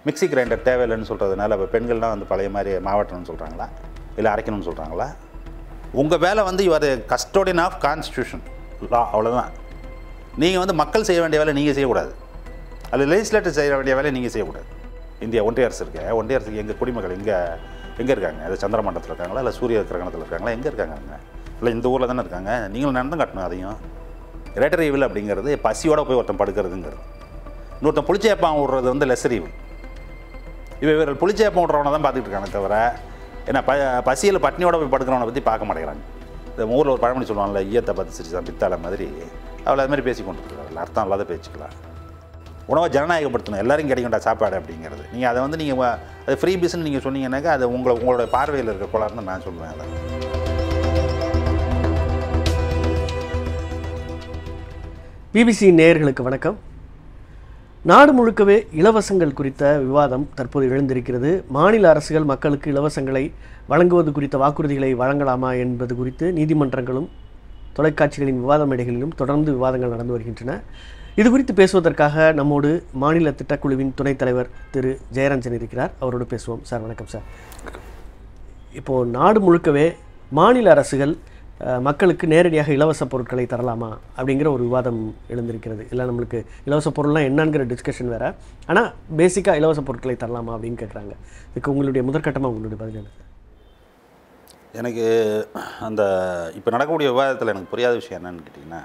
Mixie grinder தேவையில்லைன்னு சொல்கிறதுனால இப்போ பெண்கள்லாம் வந்து பழைய மாதிரி மாவட்டம்னு சொல்கிறாங்களா இல்லை அரைக்கணும்னு சொல்கிறாங்களா உங்கள் வேலை வந்து your custodian of constitution law அவ்வளோதான் நீங்கள் வந்து மக்கள் செய்ய வேண்டிய வேலை நீங்கள் செய்யக்கூடாது அது லெஜிஸ்லேட்டர் செய்ய வேண்டிய வேலையை நீங்கள் செய்யக்கூடாது இந்தியா ஒன்றிய அரசு இருக்கு ஒன்றிய அரசுக்கு எங்கள் குடிமக்கள் எங்கே எங்கே இருக்காங்க அது சந்திரமண்டலத்தில் இருக்காங்களா இல்லை சூரிய கிரகணத்தில் இருக்காங்களா எங்கே இருக்காங்க அவங்க இல்லை இந்த ஊரில் தானே இருக்காங்க நீங்களும் நடந்து காட்டணும் அதையும் ரேட்டர் ஈவில் அப்படிங்கிறது பசியோட போய் ஒருத்தன் படுக்கிறதுங்கிறது இன்னொருத்தன் புளிச்சேப்பான் விடுறது வந்து லெசர் ஈவில் இவ இவர்கள் புளிச்சேப்பம் விட்றவனை தான் பார்த்துட்டு இருக்காங்க தவிர ஏன்னா ப பசியில் பட்னியோட போய் படுக்கிறவனை பற்றி பார்க்க மாட்டேங்கிறாங்க இந்த ஊரில் ஒரு பழமொழி சொல்லுவாங்கல்ல ஈயத்தை பார்த்து சிரிச்சான் பித்தாள மாதிரி அவளை அது மாதிரி பேசி கொண்டு இருக்காங்க அர்த்தம் இல்லாத பேச்சுக்கலாம் உணவை ஜனநாயகப்படுத்தணும் எல்லாரும் கிடைக்கும்டா சாப்பாடு அப்படிங்கிறது நீங்கள் அதை வந்து நீங்கள் அது ஃப்ரீ பிஸ்ன்னு நீங்கள் சொன்னீங்கன்னாக்கா அது உங்களை உங்களோட பார்வையில் இருக்க கோளாறுன்னு நான் சொல்லுவேன் அதை பிபிசி நேயர்களுக்கு வணக்கம் நாடு முழுக்கவே இலவசங்கள் குறித்த விவாதம் தற்போது எழுந்திருக்கிறது மாநில அரசுகள் மக்களுக்கு இலவசங்களை வழங்குவது குறித்த வாக்குறுதிகளை வழங்கலாமா என்பது குறித்து நீதிமன்றங்களும் தொலைக்காட்சிகளின் விவாத மேடைகளிலும் தொடர்ந்து விவாதங்கள் நடந்து வருகின்றன இது குறித்து பேசுவதற்காக நம்மோடு மாநில திட்டக்குழுவின் துணைத் தலைவர் திரு ஜெயரஞ்சன் இருக்கிறார் அவரோடு பேசுவோம் சார் வணக்கம் சார் இப்போது நாடு முழுக்கவே மாநில அரசுகள் அஹ், மக்களுக்கு நேரடியாக இலவச பொருட்களை தரலாமா அப்படிங்கிற ஒரு விவாதம் எழுந்திருக்கிறது இல்லை நம்மளுக்கு இலவச பொருள்லாம் என்னங்கிற டிஸ்கஷன் வேறு ஆனால் பேசிக்காக இலவச பொருட்களை தரலாமா அப்படின்னு கேட்குறாங்க இதுக்கு உங்களுடைய முதற்கட்டமாக உங்களுடைய பதில் என்ன சார் எனக்கு அந்த இப்போ நடக்கக்கூடிய விவாதத்தில் எனக்கு புரியாத விஷயம் என்னன்னு கேட்டிங்கன்னா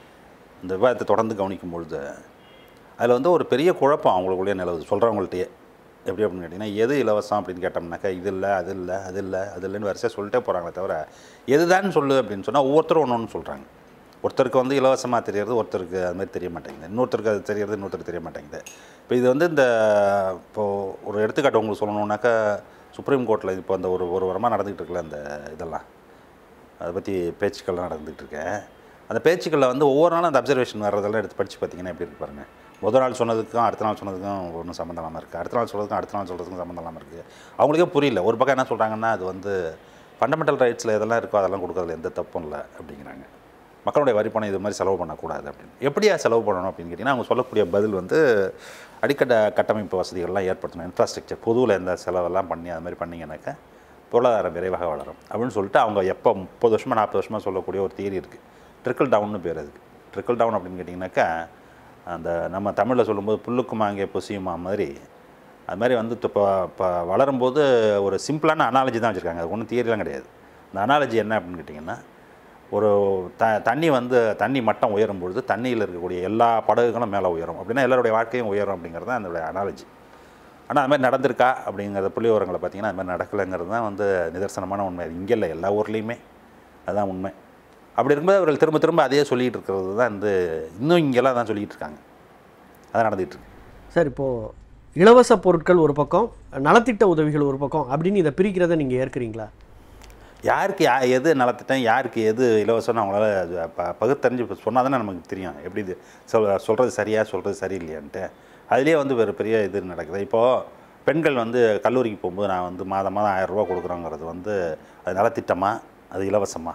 இந்த விவாதத்தை தொடர்ந்து கவனிக்கும் பொழுது அதில் வந்து ஒரு பெரிய குழப்பம் அவங்களுக்குள்ளேயே நிலவுது சொல்கிறவங்கள்ட்டயே எப்படி அப்படின்னு கேட்டிங்கன்னா எது இலவசம் அப்படின்னு கேட்டோம்னாக்கா இது இல்லை அது இல்லை அது இல்லை அது இல்லைன்னு வரிசையாக சொல்லிட்டே போகிறாங்களே தவிர எதுதான் சொல்லு அப்படின்னு சொன்னால் ஒவ்வொருத்தரும் ஒன்று ஒன்று சொல்கிறாங்க ஒருத்தருக்கு வந்து இலவசமாக தெரியறது ஒருத்தருக்கு அது மாதிரி தெரிய மாட்டேங்குது இன்னொருத்தருக்கு அது தெரியறது இன்னொருத்தருக்கு தெரிய மாட்டேங்குது இப்போ இது வந்து இந்த இப்போது ஒரு எடுத்துக்காட்டு உங்களுக்கு சொல்லணுன்னாக்கா சுப்ரீம் கோர்ட்டில் இப்போ அந்த ஒரு ஒரு வாரமாக நடந்துகிட்டு இருக்குல்ல அந்த இதெல்லாம் அதை பற்றி பேச்சுக்கள்லாம் நடந்துகிட்டு இருக்கேன் அந்த பேச்சுக்களில் வந்து ஒவ்வொரு நாளும் அந்த அப்சர்வேஷன் வர்றதெல்லாம் எடுத்து படித்து பார்த்தீங்கன்னா எப்படி இருக்கு பாருங்க முதல் நாள் சொன்னதுக்கும் அடுத்த நாள் சொன்னதுக்கும் ஒன்றும் சம்மந்தம் இல்லாமல் இருக்குது அடுத்த நாள் சொல்கிறதுக்கும் அடுத்த நாள் சொல்கிறதுக்கும் சம்மந்தம் இல்லாமல் இருக்குது அவங்களுக்கே புரியல ஒரு பக்கம் என்ன சொல்கிறாங்கன்னா அது வந்து ஃபண்டமெண்டல் ரைட்ஸில் எதெல்லாம் இருக்கோ அதெல்லாம் கொடுக்கறதுல எந்த தப்பும் இல்லை அப்படிங்கிறாங்க மக்களுடைய வரி பணம் இது மாதிரி செலவு பண்ணக்கூடாது அப்படின்னு எப்படியா செலவு பண்ணணும் அப்படின்னு கேட்டிங்கன்னா அவங்க சொல்லக்கூடிய பதில் வந்து அடிக்கட்ட கட்டமைப்பு வசதிகள்லாம் ஏற்படுத்தணும் இன்ஃப்ராஸ்ட்ரக்சர் பொதுவில் எந்த செலவெல்லாம் பண்ணி அது மாதிரி பண்ணிங்கனாக்கா பொருளாதாரம் விரைவாக வளரும் அப்படின்னு சொல்லிட்டு அவங்க எப்போ முப்பது வருஷமாக நாற்பது வருஷமாக சொல்லக்கூடிய ஒரு தியரி இருக்குது ட்ரிக்கிள் டவுன்னு பேர் அதுக்கு ட்ரிக்கிள் டவுன் அப்படின்னு கேட்டிங்கனாக்கா அந்த நம்ம தமிழில் சொல்லும்போது புல்லுக்கும் அங்கே பொசியுமா மாதிரி அது மாதிரி வந்து இப்போ இப்போ வளரும்போது ஒரு சிம்பிளான அனாலஜி தான் வச்சுருக்காங்க அது ஒன்றும் தியரிலாம் கிடையாது இந்த அனாலஜி என்ன அப்படின்னு கேட்டிங்கன்னா ஒரு த தண்ணி வந்து தண்ணி மட்டம் உயரும் பொழுது தண்ணியில் இருக்கக்கூடிய எல்லா படகுகளும் மேலே உயரும் அப்படின்னா எல்லாருடைய வாழ்க்கையும் உயரும் அப்படிங்கிறது தான் அதனுடைய அனாலஜி ஆனால் அது மாதிரி நடந்திருக்கா அப்படிங்கிற புள்ளி விவரங்களை பார்த்தீங்கன்னா அது மாதிரி நடக்கலைங்கிறது தான் வந்து நிதர்சனமான உண்மை அது இங்கே இல்லை எல்லா ஊர்லேயுமே அதுதான் உண்மை அப்படி இருக்கும்போது அவர்கள் திரும்ப திரும்ப அதையே சொல்லிகிட்டு இருக்கிறது தான் வந்து இன்னும் இங்கெல்லாம் தான் சொல்லிகிட்டு இருக்காங்க அதான் நடந்துகிட்டு இருக்கு சார் இப்போது இலவச பொருட்கள் ஒரு பக்கம் நலத்திட்ட உதவிகள் ஒரு பக்கம் அப்படின்னு இதை பிரிக்கிறதை நீங்கள் ஏற்கிறீங்களா யாருக்கு யா எது நலத்திட்டம் யாருக்கு எது இலவசம்னு அவங்களால அது ப பகுத்தறிஞ்சு சொன்னால் தானே நமக்கு தெரியும் எப்படி இது சொல் சொல்கிறது சரியா சொல்கிறது சரியில்லையான்ட்டு அதுலேயே வந்து வேறு பெரிய இது நடக்குது இப்போது பெண்கள் வந்து கல்லூரிக்கு போகும்போது நான் வந்து மாதம் மாதம் ஆயிரம் ரூபாய் கொடுக்குறோங்கிறது வந்து அது நலத்திட்டமா அது இலவசமா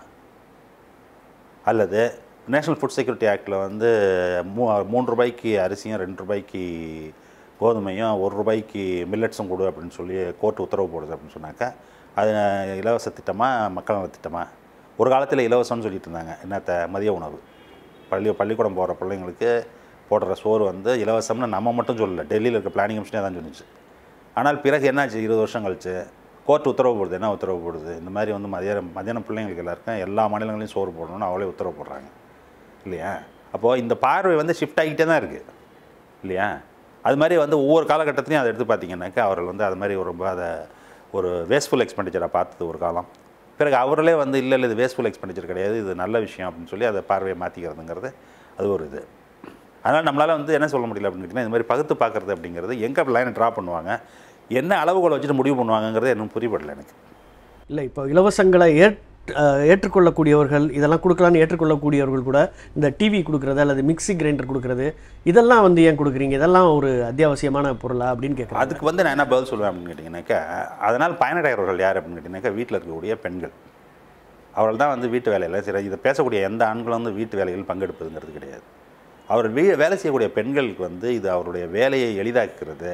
அல்லது நேஷனல் ஃபுட் செக்யூரிட்டி ஆக்டில் வந்து மூ மூன்று ரூபாய்க்கு அரிசியும் ரெண்டு ரூபாய்க்கு கோதுமையும் ஒரு ரூபாய்க்கு மில்லட்ஸும் கொடு அப்படின்னு சொல்லி கோர்ட்டு உத்தரவு போடுது அப்படின்னு சொன்னாக்கா அது இலவச திட்டமா மக்கள் நல திட்டமா ஒரு காலத்தில் இலவசம்னு சொல்லிட்டு இருந்தாங்க என்னத்த மதிய உணவு பள்ளி பள்ளிக்கூடம் போகிற பிள்ளைங்களுக்கு போடுற சோறு வந்து இலவசம்னு நம்ம மட்டும் சொல்லலை டெல்லியில் இருக்க பிளானிங் கமிஷனே தான் சொன்னிச்சு ஆனால் பிறகு என்னாச்சு இருபது வருஷம் கழிச்சு கோர்ட் உத்தரவு போடுது என்ன உத்தரவு போடுது இந்த மாதிரி வந்து மதியானம் மதியானம் பிள்ளைங்களுக்கு எல்லாருக்கும் எல்லா மாநிலங்களையும் சோறு போடணும்னு அவளே உத்தரவு போடுறாங்க இல்லையா அப்போது இந்த பார்வை வந்து ஷிஃப்ட் ஆகிட்டே தான் இருக்குது இல்லையா அது மாதிரி வந்து ஒவ்வொரு காலகட்டத்திலையும் அதை எடுத்து பார்த்தீங்கன்னாக்கா அவர்கள் வந்து அது மாதிரி ஒரு ரொம்ப அதை ஒரு வேஸ்ட்ஃபுல் எக்ஸ்பெண்டிச்சரை பார்த்தது ஒரு காலம் பிறகு அவர்களே வந்து இல்லை இல்லை இது வேஸ்ட்ஃபுல் எக்ஸ்பெண்டிச்சர் கிடையாது இது நல்ல விஷயம் அப்படின்னு சொல்லி அதை பார்வையை மாற்றிக்கிறதுங்கிறது அது ஒரு இது அதனால் நம்மளால் வந்து என்ன சொல்ல முடியல அப்படின்னு கேட்டிங்கன்னா இந்த மாதிரி பகுத்து பார்க்குறது அப்படிங்கிறது எங்கே லைனை ட்ரா பண்ணுவாங்க என்ன அளவுகளை வச்சுட்டு முடிவு பண்ணுவாங்கங்கிறது இன்னும் புரியப்படல எனக்கு இல்லை இப்போ இலவசங்களை ஏற் அஹ், ஏற்றுக்கொள்ளக்கூடியவர்கள் இதெல்லாம் கொடுக்கலான்னு ஏற்றுக்கொள்ளக்கூடியவர்கள் கூட இந்த டிவி கொடுக்குறது அல்லது மிக்ஸி கிரைண்டர் கொடுக்குறது இதெல்லாம் வந்து ஏன் கொடுக்குறீங்க இதெல்லாம் ஒரு அத்தியாவசியமான பொருளா அப்படின்னு கேட்குறாங்க அதுக்கு வந்து நான் என்ன பதில் சொல்லுவேன் அப்படின்னு கேட்டிங்கனாக்கா அதனால் பயனடைகிறவர்கள் யார் அப்படின்னு கேட்டிங்கனாக்கா வீட்டில் இருக்கக்கூடிய பெண்கள் அவர்கள் தான் வந்து வீட்டு வேலையில் சில இதை பேசக்கூடிய எந்த ஆண்களும் வந்து வீட்டு வேலையில் பங்கெடுப்பதுங்கிறது கிடையாது அவர் வீ வேலை செய்யக்கூடிய பெண்களுக்கு வந்து இது அவருடைய வேலையை எளிதாக்குறது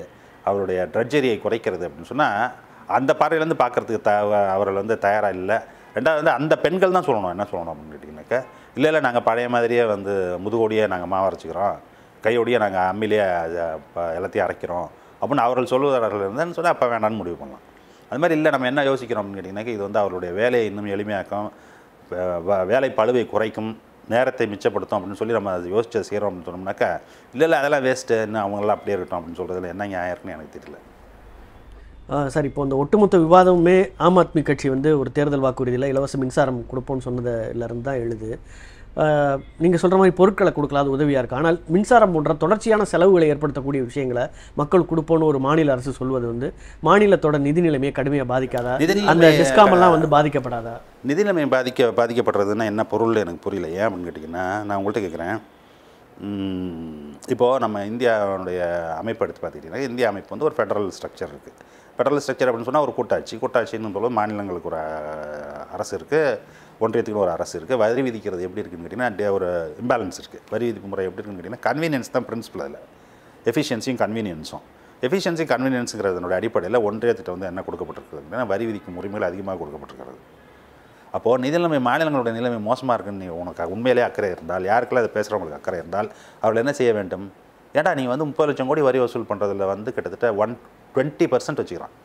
அவருடைய ட்ரெட்ஜரியை குறைக்கிறது அப்படின்னு சொன்னால் அந்த பார்வையிலேருந்து பார்க்கறதுக்கு த அவர்கள் வந்து தயாராக இல்லை ரெண்டாவது வந்து அந்த பெண்கள் தான் சொல்லணும் என்ன சொல்லணும் அப்படின்னு கேட்டிங்கனாக்கா இல்லை இல்லை நாங்கள் பழைய மாதிரியே வந்து முதுகோடியே நாங்கள் மாவு அரைச்சிக்கிறோம் கையோடையே நாங்கள் அம்மிலேயே அதை ப- எல்லாத்தையும் அரைக்கிறோம் அப்படின்னு அவர்கள் சொல்லுவதார்கள் இருந்தேன்னு சொன்னால் அப்போ வேணான்னு முடிவு பண்ணலாம் அது மாதிரி இல்லை நம்ம என்ன யோசிக்கிறோம் அப்படின்னு கேட்டிங்கனாக்கா இது வந்து அவருடைய வேலையை இன்னும் எளிமையாக்கும் வே- வ- வேலை பளுவை குறைக்கும் நேரத்தை மிச்சப்படுத்தும் அப்படின்னு சொல்லி நம்ம அதை யோசிச்சு அதை செய்கிறோம் அப்படின்னு சொன்னோம்னாக்கா இல்லை இல்லை அதெல்லாம் வேஸ்ட்டு இன்னும் அவங்களாம் அப்படியே இருக்கட்டும் அப்படின்னு சொல்கிறதுல என்ன நியாயம் இருக்குன்னு எனக்கு தெரியல ஆ, சார் இப்போ இந்த ஒட்டுமொத்த விவாதமுமே ஆம் ஆத்மி கட்சி வந்து ஒரு தேர்தல் வாக்குறுதியில் இலவச மின்சாரம் கொடுப்போம்னு சொன்னதுலேருந்து தான் எழுது நீங்கள் சொல்கிற மாதிரி பொருட்களை கொடுக்கலாம் அது உதவியாக இருக்குது ஆனால் மின்சாரம் போன்ற தொடர்ச்சியான செலவுகளை ஏற்படுத்தக்கூடிய விஷயங்களை மக்கள் கொடுப்போம்னு ஒரு மாநில அரசு சொல்வது வந்து மாநிலத்தோட நிதி நிலைமையை கடுமையாக பாதிக்காதா நிதி அந்த நிலைமையை- டிஸ்காம் எல்லாம் வந்து பாதிக்கப்படாதா நிதி நிலைமை பாதிக்க பாதிக்கப்படுறதுன்னா என்ன பொருள் எனக்கு புரியல ஏன் அப்படின்னு கேட்டிங்கன்னா நான் உங்கள்கிட்ட கேட்குறேன் இப்போது நம்ம இந்தியாவுடைய அமைப்பு எடுத்து பார்த்துக்கிட்டிங்கன்னா இந்திய அமைப்பு வந்து ஒரு ஃபெடரல் ஸ்ட்ரக்சர் இருக்குது ஃபெடரல் ஸ்ட்ரக்சர் அப்படின்னு சொன்னால் ஒரு கூட்டாட்சி கூட்டாட்சின்னு சொல்லும்போது மாநிலங்களுக்கு ஒரு அஹ், அரசு இருக்குது ஒன்றியத்துக்கு ஒரு அரசு இருக்குது வரி விதிக்கிறது எப்படி இருக்குன்னு கேட்டிங்கன்னா டே- ஒரு இம்பேலன்ஸ் இருக்குது வரி விதிப்பு முறை எப்படி இருக்குன்னு கேட்டிங்கன்னா கன்வீனியன்ஸ் தான் பிரின்சிபல் அதில் எஃபிஷியன்சியும் கன்வீனியன்ஸும் எஃபிஷியன்சி கன்வீனியன்ஸுங்கிறதனோட அடிப்படையில் ஒன்றியத்திட்ட வந்து என்ன கொடுக்கப்பட்டிருக்குது அப்படின்னா வரி விதிக்கும் உரிமைகள் அதிகமாக கொடுக்கப்பட்டிருக்கிறது அப்போது நிதி நிலைமை மாநிலங்களுடைய நிலைமை மோசமாக இருக்குன்னு நீ உனக்கு உண்மையிலே அக்கறை இருந்தால் யாருக்கெல்லாம் அதை பேசுகிறவங்களுக்கு அக்கறை இருந்தால் அவர்கள் என்ன செய்ய வேண்டும் ஏன்டா நீ வந்து முப்பது லட்சம் கோடி வரி வசூல் பண்ணுறதுல வந்து கிட்டத்தட்ட ஒன் டுவெண்ட்டி பர்சன்ட் வச்சுக்கிறான்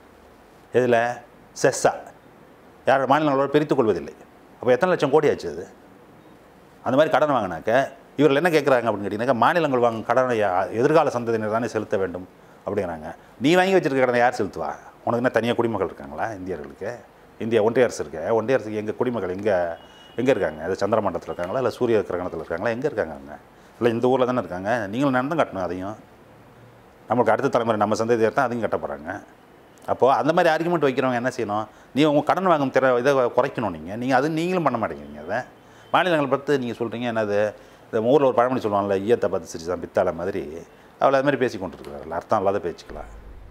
இதில் செஸ்ஸா யார் மாநிலங்களோட பிரித்துக் கொள்வதில்லை அப்போ எத்தனை லட்சம் கோடி ஆச்சு அது அந்த மாதிரி கடன் வாங்கினாக்க இவர்கள் என்ன கேட்குறாங்க அப்படின்னு கேட்டிங்கனாக்கா மாநிலங்கள் வாங்கும் கடனை யா- எதிர்கால சந்ததியினர் தானே செலுத்த வேண்டும் அப்படிங்கிறாங்க நீ வாங்கி வச்சிருக்க கடனை யார் செலுத்துவா உனக்கு என்ன தனியாக குடிமக்கள் இருக்காங்களா இந்தியர்களுக்கு இந்தியா ஒன்றிய அரசு இருக்கு ஒன்றிய அரசுக்கு எங்கள் குடிமக்கள் எங்கே எங்கே இருக்காங்க அது சந்திரமண்டலத்தில் இருக்காங்களா இல்லை சூரிய கிரகணத்தில் இருக்காங்களா எங்கே இருக்காங்க அவங்க இல்லை இந்த ஊரில் தானே இருக்காங்க நீங்களும் நடந்து காட்டணும் அதையும் நம்மளுக்கு அடுத்த தலைமுறை நம்ம சந்ததியர் தான் அதையும் கட்ட போகிறாங்க அப்போது அந்த மாதிரி ஆர்குமெண்ட் வைக்கிறவங்க என்ன செய்யணும் நீ உங்கள் கடன் வாங்கும் திற இதை குறைக்கணும் நீங்கள் நீங்கள் அது நீங்களும் பண்ண மாட்டேங்கிறீங்க அதை மாநிலங்களை பார்த்து நீங்கள் சொல்கிறீங்க என்னது இந்த ஊரில் ஒரு பழமொழி சொல்லுவாங்கல்ல ஈயத்தை பார்த்து சிரிச்சான் பித்தாள மாதிரி அவளை அது மாதிரி பேசி கொண்டு இருக்கிறார்கள் அர்த்தம் இல்லாத பேச்சுக்கலாம்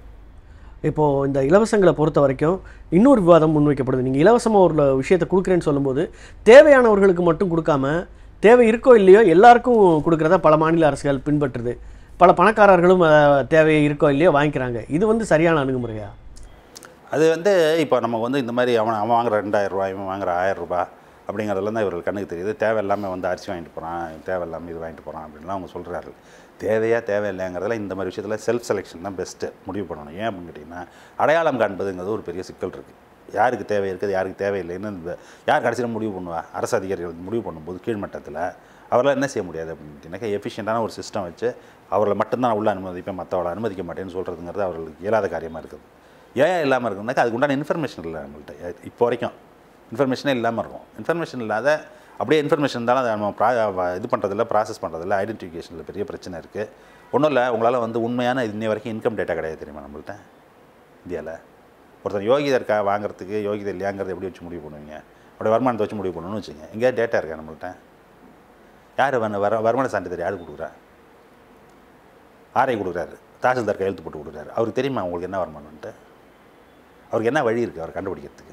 இப்போது இந்த இலவசங்களை பொறுத்த வரைக்கும் இன்னொரு விவாதம் முன்வைக்கப்படுது நீங்கள் இலவசமாக ஒரு விஷயத்தை கொடுக்குறேன்னு சொல்லும்போது தேவையானவர்களுக்கு மட்டும் கொடுக்காம தேவை இருக்கோ இல்லையோ எல்லாருக்கும் கொடுக்குறத பல மாநில அரசுகள் பின்பற்றுது பல பணக்காரர்களும் அஹ், தேவை இருக்கோ இல்லையோ வாங்கிக்கிறாங்க இது வந்து சரியான அணுகுமுறையா அது வந்து இப்போ நமக்கு வந்து இந்த மாதிரி அவன் அவன் வாங்குற ரெண்டாயிரம் ரூபாய் இவன் வாங்குற ஆயிரம் ரூபாய் அப்படிங்கிறதெல்லாம் தான் இவர்கள் கண்ணுக்கு தெரியுது தேவையில்லாமல் வந்து அரிசி வாங்கிட்டு போகிறான் தேவையில்லாமல் இது வாங்கிட்டு போகிறான் அப்படின்லாம் அவங்க சொல்கிறாரு தேவையா தேவையில்லைங்கிறதுல இந்த மாதிரி விஷயத்தில் செல்ஃப் செலெக்ஷன் தான் பெஸ்ட்டு முடிவு பண்ணணும் ஏன் அப்படின்னு கேட்டிங்கன்னா அடையாளம் காண்பதுங்கிறது ஒரு பெரிய சிக்கல் இருக்குது யாருக்கு தேவை இருக்குது யாருக்கு தேவையில்லைன்னு இந்த யார் கடைசியில் முடிவு பண்ணுவா அரசு அதிகாரிகள் முடிவு பண்ணும்போது கீழ்மட்டத்தில் அவரால் என்ன செய்ய முடியாது அப்படின்னு கேட்டிங்கனாக்கா எஃபிஷியண்டான ஒரு சிஸ்டம் வச்சு அவர்களை மட்டும்தான் நான் உள்ள அனுமதிப்பேன் மற்றவளை அனுமதிக்க மாட்டேன்னு சொல்கிறதுங்கிறது அவர்களுக்கு இயலாத காரியமாக இருக்குது ஏன் இல்லாமல் இருக்குன்னாக்கா அதுக்கு உண்டான இன்ஃபர்மேஷன் இல்லை நம்மள்ட்ட இப்போ வரைக்கும் இன்ஃபர்மேஷனே இல்லாமல் இருக்கும் இன்ஃபர்மேஷன் இல்லாத அப்படியே இன்ஃபர்மேஷன் இருந்தாலும் அதை நம்ம ப்ரா வ- இது பண்ணுறதில்ல ப்ராசஸ் பண்ணுறதில்ல ஐடென்டிஃபிகேஷனில் பெரிய பிரச்சனை இருக்குது ஒன்றும் இல்லை உங்களால் வந்து உண்மையான இன்னை வரைக்கும் இன்கம் டேட்டா கிடையாது தெரியுமா நம்மள்ட்ட இந்தியாவில் ஒருத்தர் யோகிதை இருக்கா வாங்குறதுக்கு யோகிதை இல்லையாங்கிறத எப்படி வச்சு முடிவு பண்ணுவீங்க அவருடைய வருமானத்தை வச்சு முடிவு பண்ணணும்னு வச்சுங்க எங்கேயா டேட்டா இருக்கா நம்மள்ட்ட யார் வர வர வருமான சான்றிதழ் யார் கொடுக்குறா ஆரை கொடுக்குறாரு தாசில்தார் கையெழுத்து போட்டு கொடுக்குறாரு அவருக்கு தெரியுமா உங்களுக்கு என்ன வருமானம்ன்ட்டு அவருக்கு என்ன வழி இருக்குது அவர் கண்டுபிடிக்கிறதுக்கு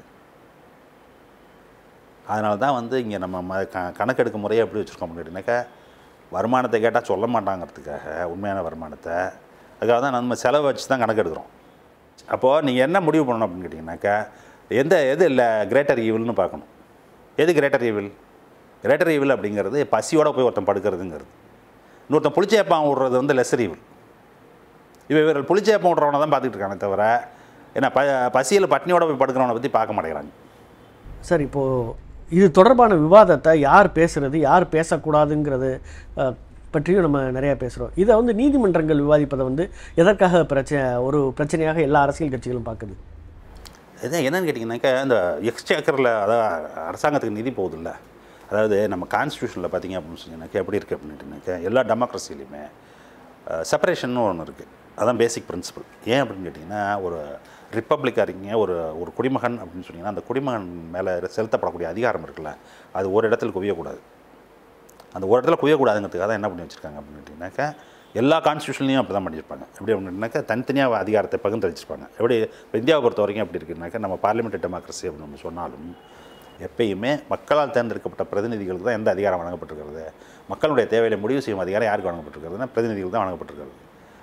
அதனால தான் வந்து இங்கே நம்ம ம க கணக்கெடுக்க முறையை எப்படி வச்சுருக்கோம் அப்படின்னாக்கா வருமானத்தை கேட்டால் சொல்ல மாட்டாங்கிறதுக்காக உண்மையான வருமானத்தை அதுக்காக தான் நம்ம செலவை வச்சு தான் கணக்கெடுக்கிறோம் அப்போது நீங்கள் என்ன முடிவு பண்ணணும் அப்படின்னு கேட்டிங்கனாக்கா எந்த எது இல்லை கிரேட்டர் ஈவில்னு பார்க்கணும் எது கிரேட்டர் ஈவில் கிரேட்டர் ஈவில் அப்படிங்கிறது பசியோட போய் ஒருத்தன் படுக்கிறதுங்கிறது இன்னொருத்தன் புளிச்சேப்பான் விடுறது வந்து லெஸர் ஈவில் இவ இவர்கள் புளிச்சேப்பம் விட்றவனை தான் பார்த்துட்டு இருக்கானே தவிர ஏன்னா ப பசியில் பட்னியோட போய் படுக்கிறவனை பற்றி பார்க்க மாட்டேங்கிறாங்க சார் இப்போது இது தொடர்பான விவாதத்தை யார் பேசுறது யார் பேசக்கூடாதுங்கிறது அஹ், பற்றியும் நம்ம நிறையா பேசுகிறோம் இதை வந்து நீதிமன்றங்கள் விவாதிப்பதை வந்து எதற்காக பிரச்சனை ஒரு பிரச்சனையாக எல்லா அரசியல் கட்சிகளும் பார்க்குது இது என்னன்னு கேட்டிங்கனாக்கா இந்த எக்ஸ்டேக்கரில் அதாவது அரசாங்கத்துக்கு நிதி போகுதுல்ல அதாவது நம்ம கான்ஸ்டியூஷனில் பார்த்தீங்க அப்படின்னு சொன்னீங்கன்னாக்கா எப்படி இருக்குது அப்படின்ட்டுனாக்கா எல்லா டெமோக்ரஸிலையுமே செப்பரேஷன் ஒன்று இருக்குது அதான் பேசிக் பிரின்சிபல் ஏன் அப்படின்னு கேட்டிங்கன்னா ஒரு ரிப்பப்ளிக்காக இருக்கீங்க ஒரு ஒரு குடிமகன் அப்படின்னு சொன்னீங்கன்னா அந்த குடிமகன் மேலே செலுத்தப்படக்கூடிய அதிகாரம் இருக்குல்ல அது ஒரு இடத்துல குவியக்கூடாது அந்த ஒரு இடத்துல குவியக்கூடாதுங்கிறதுக்காக தான் என்ன பண்ணி வச்சுருக்காங்க அப்படின்னு கேட்டிங்கனாக்கா எல்லா கான்ஸ்டியூஷன்லையும் அப்படி தான் பண்ணியிருப்பாங்க எப்படி அப்படின்னாக்கா தனித்தனியாக அதிகாரத்தை பகிர்ந்து வச்சிருப்பாங்க எப்படி இப்போ இந்தியாவை பொறுத்த வரைக்கும் எப்படி இருக்குனாக்கா நம்ம பார்லிமெண்ட் டெமோக்ரஸி அப்படின்னு நம்ம சொன்னாலும் எப்பயுமே மக்களால் தேர்ந்தெடுக்கப்பட்ட பிரதிநிதிகளுக்கு தான் எந்த அதிகாரம் வழங்கப்பட்டிருக்கிறது மக்களுடைய தேவையை முடிவு செய்யும் அதிகாரம் யாருக்கு வழங்கப்பட்டிருக்கிறதுனா பிரதிநிதிகள் தான் வழங்கப்பட்டிருக்கிறது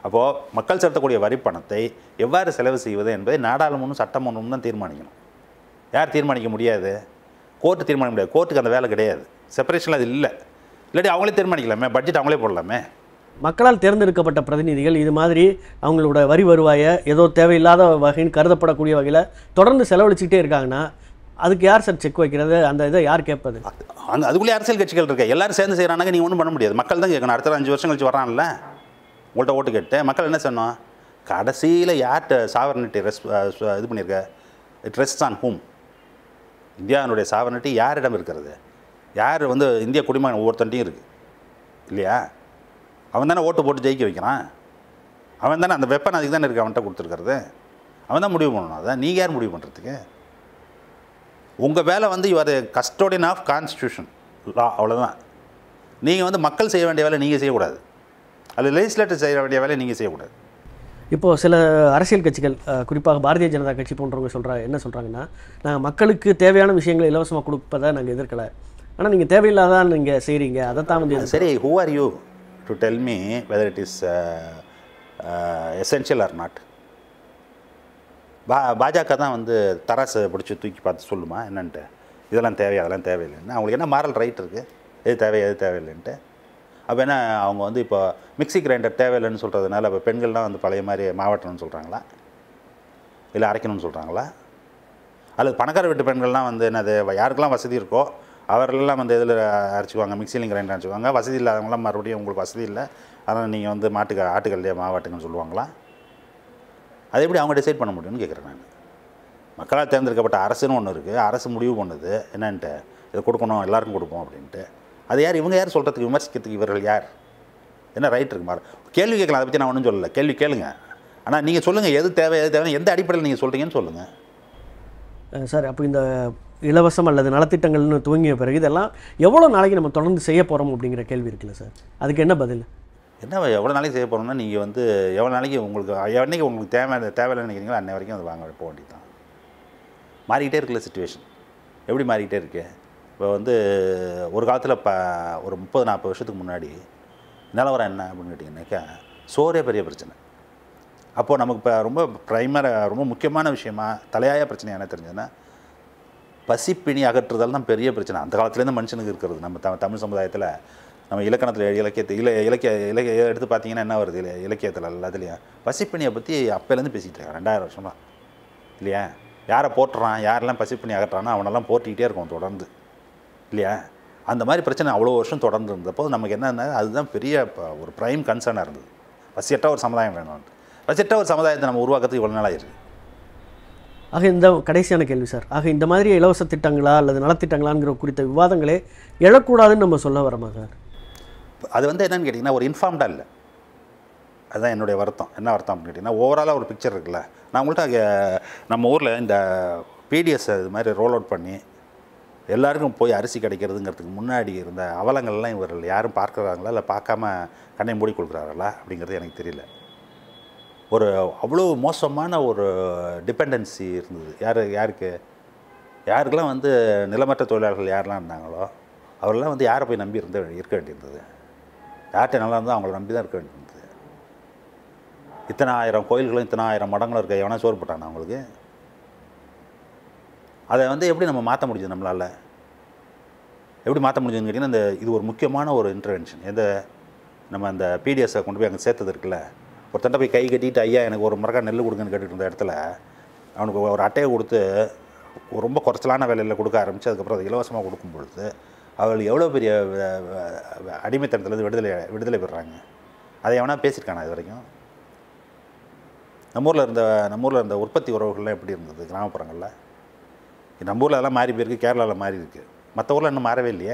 அப்போது மக்கள் செலுத்தக்கூடிய வரி பணத்தை எவ்வாறு செலவு செய்வது என்பதை நாடாளுமன்றம் சட்டமன்றமும் தான் தீர்மானிக்கணும் யார் தீர்மானிக்க முடியாது கோர்ட்டு தீர்மானிக்க முடியாது கோர்ட்டுக்கு அந்த வேலை கிடையாது செப்பரேஷனில் அது இல்லை இல்லாட்டி அவங்களே தீர்மானிக்கலாமே பட்ஜெட் அவங்களே போடலாமே மக்களால் தேர்ந்தெடுக்கப்பட்ட பிரதிநிதிகள் இது மாதிரி அவங்களோட வரி வருவாயை ஏதோ தேவையில்லாத வகைன்னு கருதப்படக்கூடிய வகையில் தொடர்ந்து செலவழிச்சுக்கிட்டே இருக்காங்கன்னா அதுக்கு யார் சார் செக் வைக்கிறது அந்த இதை யார் கேட்பது அங்கே அதுக்குள்ளே அரசியல் கட்சிகள் இருக்கு எல்லாரும் சேர்ந்து செய்கிறாங்க நீங்கள் ஒன்றும் பண்ண முடியாது மக்கள் தான் கேட்கணும் அடுத்த அஞ்சு வருஷம் கழிச்சு வரான்ல உங்கள்கிட்ட ஓட்டு கேட்டு மக்கள் என்ன சொன்னோம் கடைசியில் யார்கிட்ட சாவரனிட்டி ரெஸ் இது பண்ணியிருக்க இட் ரெஸ்ட் ஆன் ஹூம் இந்தியாவினுடைய சாவரனிட்டி யாரிடம் இருக்கிறது யார் வந்து இந்திய குடிமகன் ஒவ்வொருத்தன்ட்டையும் இருக்குது இல்லையா அவன் தானே ஓட்டு போட்டு ஜெயிக்க வைக்கிறான் அவன் தானே அந்த வெப்பன் அதுக்கு தானே இருக்குது அவன்கிட்ட கொடுத்துருக்கிறது அவன் தான் முடிவு பண்ணணும் அதான் நீங்கள் யார் முடிவு பண்ணுறதுக்கு உங்கள் வேலை வந்து your custodian of constitution law அவ்வளோதான் நீங்கள் வந்து மக்கள் செய்ய வேண்டிய வேலை நீங்கள் செய்யக்கூடாது அது லெஜிஸ்லேட்டர் செய்ய வேண்டிய வேலையை நீங்கள் செய்யக்கூடாது இப்போது சில அரசியல் கட்சிகள் அஹ், குறிப்பாக பாரதிய ஜனதா கட்சி போன்றவங்க சொல்கிறா என்ன சொல்கிறாங்கன்னா நாங்கள் மக்களுக்கு தேவையான விஷயங்களை இலவசமாக கொடுப்பதை நாங்கள் எதிர்க்கலை ஆனால் நீங்கள் தேவையில்லாதான் நீங்கள் செய்கிறீங்க அதை தான் வந்து எதிர்க்கிறோம். சரி who are you to tell me whether it is essential or not பா பாஜக தான் வந்து தராசை பிடிச்சி தூக்கி பார்த்து சொல்லுமா என்னன்ட்டு இதெல்லாம் தேவை அதெல்லாம் தேவையில்லைன்னு அவங்களுக்கு என்ன மாரல் ரைட் இருக்குது எது தேவை எது தேவையில்லைன்ட்டு அப்போ என்ன அவங்க வந்து இப்போ மிக்ஸி கிரைண்டர் தேவையில்லைன்னு சொல்கிறதுனால இப்போ பெண்கள்லாம் வந்து பழைய மாதிரி மாவட்டணும்னு சொல்கிறாங்களா இல்லை அரைக்கணும்னு சொல்கிறாங்களா அல்லது பணக்கார வீட்டு பெண்கள்லாம் வந்து என்னது யாருக்கெல்லாம் வசதி இருக்கோ அவரெல்லாம் வந்து இதில் அரைச்சிக்குவாங்க மிக்சிலையும் கிரைண்டர் அரைச்சிக்குவாங்க வசதி இல்லாதவங்களாம் மறுபடியும் உங்களுக்கு வசதி இல்லை அதனால் நீங்கள் வந்து மாட்டுக்க ஆட்டுக்கல்லையே மாவாட்டுங்கன்னு சொல்லுவாங்களா அதை எப்படி அவங்க டிசைட் பண்ண முடியும்னு கேட்குறேன் நான் மக்களால் தேர்ந்தெடுக்கப்பட்ட அரசுன்னு ஒன்று இருக்குது அரசு முடிவு பண்ணுது என்னன்ட்டு இதை கொடுக்கணும் எல்லாருக்கும் கொடுப்போம் அப்படின்ட்டு அது யார் இவங்க யார் சொல்கிறதுக்கு விமர்சிக்கிறதுக்கு இவர்கள் யார் என்ன ரைட் இருக்கு மாறு கேள்வி கேட்கலாம் அதை பற்றி நான் ஒன்றும் சொல்லலை கேள்வி கேளுங்க ஆனால் நீங்கள் சொல்லுங்கள் எது தேவை எது தேவை எந்த அடிப்படையில் நீங்கள் சொல்கிறீங்கன்னு சொல்லுங்கள் அஹ், சார் அப்போ இந்த இலவசம் அல்லது நலத்திட்டங்கள்னு துவங்கிய பிறகு இதெல்லாம் எவ்வளோ நாளைக்கு நம்ம தொடர்ந்து செய்ய போகிறோம் அப்படிங்கிற கேள்வி இருக்குல்ல சார் அதுக்கு என்ன பதில் என்ன எவ்வளோ நாளைக்கு செய்ய போகிறோம்னா நீங்கள் வந்து எவ்வளோ நாளைக்கு உங்களுக்கு என்னைக்கு உங்களுக்கு தேவை தேவையில்லைன்னு நினைக்கிறீங்களோ அன்னை வரைக்கும் அது வாங்க போக வேண்டியது தான் மாறிக்கிட்டே இருக்குல்ல சுச்சுவேஷன் எப்படி மாறிக்கிட்டே இருக்கு இப்போ வந்து ஒரு காலத்தில் இப்போ ஒரு முப்பது நாற்பது வருஷத்துக்கு முன்னாடி நிலவரம் என்ன அப்படின்னு கேட்டிங்கன்னாக்கா சோறே பெரிய பிரச்சனை அப்போது நமக்கு இப்போ ரொம்ப ப்ரைமராக ரொம்ப முக்கியமான விஷயமா தலையாய பிரச்சனை என்ன தெரிஞ்சதுன்னா பசிப்பிணி அகற்றுதல் தான் பெரிய பிரச்சனை அந்த காலத்துலேருந்து மனுஷனுக்கு இருக்கிறது நம்ம த தமிழ் சமுதாயத்தில் நம்ம இலக்கணத்தில் இலக்கியத்தை இல இலக்கிய இலக்கிய எடுத்து பார்த்தீங்கன்னா என்ன வருது இல்லை இலக்கியத்தில் எல்லாத்துலேயும் பசிப்பிணியை பற்றி அப்போலேருந்து பேசிகிட்டு இருக்காங்க ரெண்டாயிரம் வருஷமா இல்லையா யாரை போட்டுறான் யாரெல்லாம் பசிப்பிணி அகற்றானோ அவனெல்லாம் போட்டிக்கிட்டே இருக்கும் தொடர்ந்து இல்லையா அந்த மாதிரி பிரச்சனை அவ்வளோ வருஷம் தொடர்ந்து இருந்தப்போ நமக்கு என்னன்னா அதுதான் பெரிய ப- ஒரு ப்ரைம் கன்சர்னாக இருந்தது பசியற்ற ஒரு சமுதாயம் வேணும்னு பசியற்ற ஒரு சமுதாயத்தை நம்ம உருவாக்குறதுக்கு இவ்வளோ நாளாக இருக்குது ஆக இந்த கடைசியான கேள்வி சார் ஆக இந்த மாதிரி இலவச திட்டங்களா அல்லது நலத்திட்டங்களாங்கிற குறித்த விவாதங்களே எழக்கூடாதுன்னு நம்ம சொல்ல வரோமா சார் அது வந்து என்னன்னு கேட்டிங்கன்னா ஒரு இன்ஃபார்ம்டாக இல்லை அதுதான் என்னுடைய வருத்தம் என்ன வருத்தம் அப்படின்னு கேட்டிங்கன்னா ஓவராலாக ஒரு பிக்சர் இருக்குல்ல நான் உங்கள்கிட்ட அங்கே நம்ம ஊரில் இந்த பிடிஎஸ் இது மாதிரி ரோல் அவுட் பண்ணி எல்லாருக்கும் போய் அரிசி கிடைக்கிறதுங்கிறதுக்கு முன்னாடி இருந்த அவலங்கள்லாம் இவர்கள் யாரும் பார்க்குறாங்களா இல்லை பார்க்காம கண்ணை மூடி கொடுக்குறாங்களா அப்படிங்கிறது எனக்கு தெரியல ஒரு அவ்வளோ மோசமான ஒரு டிபெண்டன்சி இருந்தது யார் யாருக்கு யாருக்கெல்லாம் வந்து நிலமற்ற தொழிலாளர்கள் யாரெல்லாம் இருந்தாங்களோ அவரெல்லாம் வந்து யாரை போய் நம்பி இருந்த இருக்க வேண்டியிருந்தது யார்கிட்ட நல்லா இருந்தால் அவங்கள நம்பி தான் இருக்க வேண்டியிருந்தது இத்தனை ஆயிரம் கோயில்களும் இத்தனை ஆயிரம் மடங்களும் இருக்க எவனா சோறு போட்டானா அவங்களுக்கு அதை வந்து எப்படி நம்ம மாற்ற முடியுது நம்மளால் எப்படி மாற்ற முடியுதுன்னு கேட்டிங்கன்னா இந்த இது ஒரு முக்கியமான ஒரு இன்டர்வென்ஷன் எந்த நம்ம அந்த பிடிஎஸை கொண்டு போய் அங்கே சேர்த்தது இருக்குல்ல ஒருத்தன்ட்ட போய் கை கட்டிட்டு ஐயா எனக்கு ஒரு மரக்கா நெல் கொடுங்கன்னு கேட்டுட்டு இருந்த இடத்துல அவனுக்கு ஒரு அட்டையை கொடுத்து ரொம்ப குறைச்சலான விலையில் கொடுக்க ஆரம்பித்து அதுக்கப்புறம் அதை இலவசமாக கொடுக்கும் பொழுது அவர்கள் எவ்வளோ பெரிய வ- வ- வ- அடிமைத்தனத்துலேருந்து விடுதலை விடுதலை பெறுறாங்க அதை எவனா பேசியிருக்கானா இது வரைக்கும் நம்ம ஊரில் இருந்த நம்ம ஊரில் இருந்த உற்பத்தி உறவுகள்லாம் எப்படி இருந்தது கிராமப்புறங்களில் நம்ம ஊரில் அதெல்லாம் மாறி போயிருக்கு கேரளாவில் மாறி இருக்கு மற்ற ஊரில் இன்னும் மாறவே இல்லையே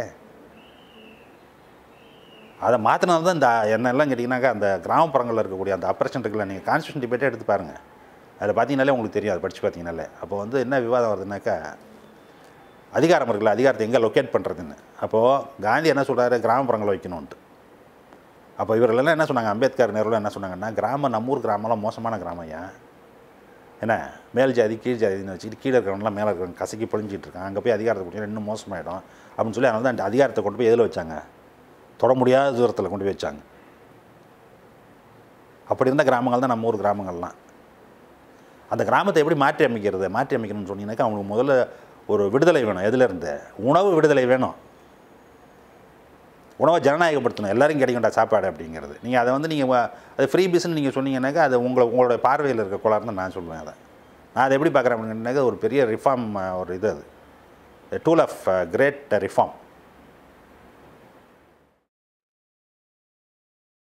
அதை மாற்றினது தான் இந்த என்னெல்லாம் கேட்டிங்கனாக்கா அந்த கிராமப்புறங்களில் இருக்கக்கூடிய அந்த அப்ரேஷன் இருக்குல்ல நீங்கள் கான்ஸ்டியூஷன் டிபேட்டே எடுத்து பாருங்கள் அதில் பார்த்தீங்கனாலே உங்களுக்கு தெரியும் அதை படித்து பார்த்தீங்கனாலே அப்போ வந்து என்ன விவாதம் வருதுனாக்கா அதிகாரம் இருக்குல்ல அதிகாரத்தை எங்கே லொக்கேட் பண்ணுறதுன்னு அப்போது காந்தி என்ன சொல்கிறாரு கிராமப்புறங்களை வைக்கணுன்ட்டு அப்போ இவர்களெல்லாம் என்ன சொன்னாங்க அம்பேத்கர் நேருலாம் என்ன சொன்னாங்கன்னா கிராமம் நம்ம ஊர் கிராமம்லாம் மோசமான கிராமம் ஏன் என்ன மேல் ஜாதி கீழ் ஜாதின்னு வச்சுக்கிட்டு கீழே இருக்கிறவங்களாம் மேலே இருக்கிறவங்க கசக்கி பொழிஞ்சிட்டு இருக்காங்க அங்கே போய் அதிகாரத்தை கொடுத்தா இன்னும் மோசமாயிடும் அப்படின்னு சொல்லி அதனால தான் அந்த அதிகாரத்தை கொண்டு போய் எதில் வச்சாங்க தொட முடியாத தூரத்தில் கொண்டு போய் வச்சாங்க அப்படி இருந்த கிராமங்கள் தான் நம்ம ஊர் கிராமங்கள்லாம் அந்த கிராமத்தை எப்படி மாற்றி அமைக்கிறது மாற்றி அமைக்கணும்னு சொன்னீங்கன்னாக்கா அவங்களுக்கு முதல்ல ஒரு விடுதலை வேணும் எதுலேருந்து உணவு விடுதலை வேணும் உணவை ஜனநாயகப்படுத்தணும் எல்லாரும் கிடைக்கும்டா சாப்பாடு அப்படிங்கிறது நீங்கள் அதை வந்து நீங்கள் அது ஃப்ரீ பிஸ்ன்னு நீங்கள் சொன்னீங்கன்னாக்கா அது உங்களை உங்களோட பார்வையில் இருக்க கோளாறுன்னு தான் நான் சொல்லுவேன் அதை நான் அதை எப்படி பார்க்குறேன் அப்படின்னாக்கா ஒரு பெரிய ரிஃபார்ம் ஒரு இது அது டூல் ஆஃப் கிரேட் ரிஃபார்ம்